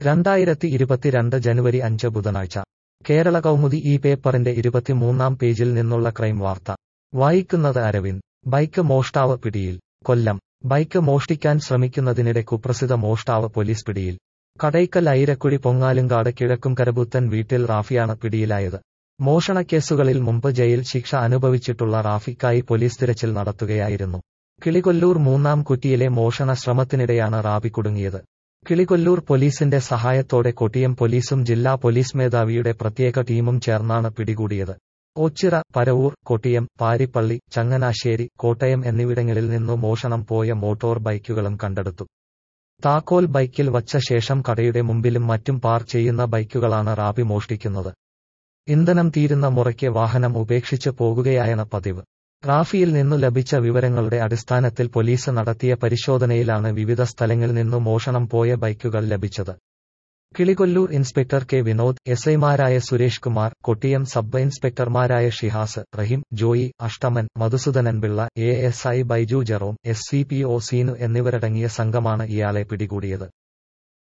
രണ്ടായിരത്തി ഇരുപത്തിരണ്ട് ജനുവരി അഞ്ച് ബുധനാഴ്ച കേരള കൗമുദി ഈ പേപ്പറിന്റെ ഇരുപത്തിമൂന്നാം പേജിൽ നിന്നുള്ള ക്രൈം വാർത്ത വായിക്കുന്നത് അരവിന്ദ് ബൈക്ക് മോഷ്ടാവ് പിടിയിൽ കൊല്ലം ബൈക്ക് മോഷ്ടിക്കാൻ ശ്രമിക്കുന്നതിനിടെ കുപ്രസിദ്ധ മോഷ്ടാവ് പോലീസ് പിടിയിൽ കടയ്ക്കൽ ഐരക്കുഴി പൊങ്ങാലുംകാട് കിഴക്കും കരപുത്തൻ വീട്ടിൽ റാഫിയാണ് പിടിയിലായത് മോഷണക്കേസുകളിൽ മുമ്പ് ജയിൽ ശിക്ഷ അനുഭവിച്ചിട്ടുള്ള റാഫിക്കായി പോലീസ് തിരച്ചിൽ നടത്തുകയായിരുന്നു കിളികൊല്ലൂർ മൂന്നാം കുറ്റിയിലെ മോഷണ ശ്രമത്തിനിടെയാണ് റാബി കുടുങ്ങിയത് കിളികൊല്ലൂർ പോലീസിന്റെ സഹായത്തോടെ കൊട്ടിയം പോലീസും ജില്ലാ പോലീസ് മേധാവിയുടെ പ്രത്യേക ടീമും ചേർന്നാണ് പിടികൂടിയത് ഓച്ചിറ പരവൂർ കൊട്ടിയം പാരിപ്പള്ളി ചങ്ങനാശ്ശേരി കോട്ടയം എന്നിവിടങ്ങളിൽ നിന്നു മോഷണം പോയ മോട്ടോർ ബൈക്കുകളും കണ്ടെടുത്തു താക്കോൽ ബൈക്കിൽ വച്ച ശേഷം കടയുടെ മുമ്പിലും മറ്റും പാർക്ക് ചെയ്യുന്ന ബൈക്കുകളാണ് റാബി മോഷ്ടിക്കുന്നത് ഇന്ധനം തീരുന്ന മുറയ്ക്ക് വാഹനം ഉപേക്ഷിച്ച് പോകുകയായാണ് പതിവ് റാഫിയിൽ നിന്നു ലഭിച്ച വിവരങ്ങളുടെ അടിസ്ഥാനത്തിൽ പോലീസ് നടത്തിയ പരിശോധനയിലാണ് വിവിധ സ്ഥലങ്ങളിൽ നിന്നു മോഷണം പോയ ബൈക്കുകൾ ലഭിച്ചത് Kilikolloor inspector K Vinod S ഐമാരായ സുരേഷ് കുമാർ കൊട്ടിയം സബ് ഇൻസ്പെക്ടർമാരായ Shihas Raheem Joy Ashtaman Madhusoodanan Pillai A S I Baiju Jerome S C P O Seenu എന്നിവരടങ്ങിയ സംഘമാണ് ഇയാളെ പിടികൂടിയത്